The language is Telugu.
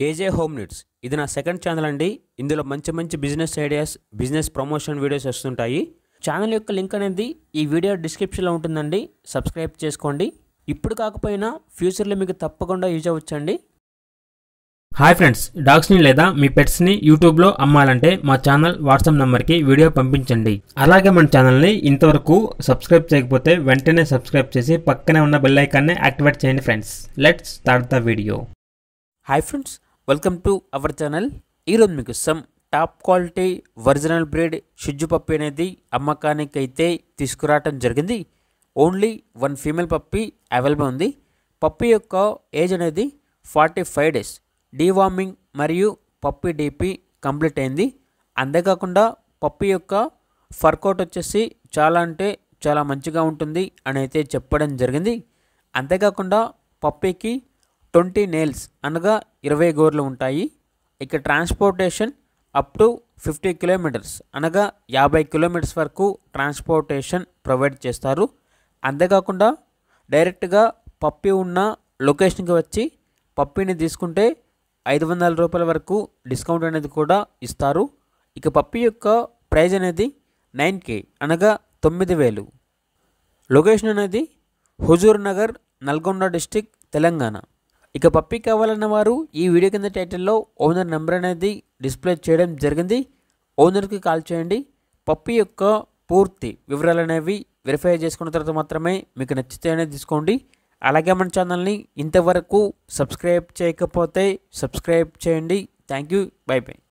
ఏజే హోమ్ నీడ్స్ ఇది నా సెకండ్ ఛానల్ అండి ఇందులో మంచి మంచి business ideas business promotion videos వస్తుంటాయి ఛానల్ యొక్క లింక్ అనేది ఈ వీడియో డిస్క్రిప్షన్లో ఉంటుందండి సబ్స్క్రైబ్ చేసుకోండి ఇప్పుడు కాకపోయినా ఫ్యూచర్లో మీకు తప్పకుండా యూజ్ అవ్వచ్చండి హాయ్ ఫ్రెండ్స్ డాగ్స్ని లేదా మీ పెట్స్ని యూట్యూబ్లో అమ్మాలంటే మా ఛానల్ వాట్సాప్ నెంబర్కి వీడియో పంపించండి అలాగే మన ఛానల్ని ఇంతవరకు సబ్స్క్రైబ్ చేయకపోతే వెంటనే సబ్స్క్రైబ్ చేసి పక్కనే ఉన్న బెల్ ఐకాన్ని యాక్టివేట్ చేయండి friends let's start the video hi friends welcome to our channel ఈరోజు మీకు some top quality original breed షిజ్జు పప్పి అనేది అమ్మకానికి అయితే తీసుకురావటం జరిగింది only one female puppy available ఉంది పప్పి యొక్క ఏజ్ అనేది ఫార్టీ ఫైవ్ డేస్ డీవార్మింగ్ మరియు పప్పి డీపీ కంప్లీట్ అయింది అంతేకాకుండా పప్పి యొక్క ఫర్కౌట్ వచ్చేసి చాలా అంటే చాలా మంచిగా ఉంటుంది అని అయితే చెప్పడం జరిగింది అంతేకాకుండా పప్పీకి ట్వంటీ నేల్స్ అనగా ఇరవై గోర్లు ఉంటాయి ఇక transportation up to fifty kilometres అనగా యాభై కిలోమీటర్స్ వరకు ట్రాన్స్పోర్టేషన్ ప్రొవైడ్ చేస్తారు అంతేకాకుండా డైరెక్ట్గా పప్పి ఉన్న లొకేషన్కి వచ్చి పప్పిని తీసుకుంటే ఐదు వందల రూపాయల వరకు డిస్కౌంట్ అనేది కూడా ఇస్తారు ఇక పప్పి యొక్క ప్రైజ్ అనేది నైన్ కే అనగా తొమ్మిది వేలు లొకేషన్ అనేది హుజూర్ నగర్ నల్గొండ డిస్టిక్ తెలంగాణ ఇక పప్పి కావాలన్న వారు ఈ వీడియో కింద టైటిల్లో ఓనర్ నెంబర్ అనేది డిస్ప్లే చేయడం జరిగింది ఓనర్కి కాల్ చేయండి పప్పి యొక్క పూర్తి వివరాలు అనేవి వెరిఫై చేసుకున్న తర్వాత మాత్రమే మీకు నచ్చితేనే తీసుకోండి అలాగే మన ఛానల్ని ఇంతవరకు సబ్స్క్రైబ్ చేయకపోతే సబ్స్క్రైబ్ చేయండి థ్యాంక్ యూ బై బై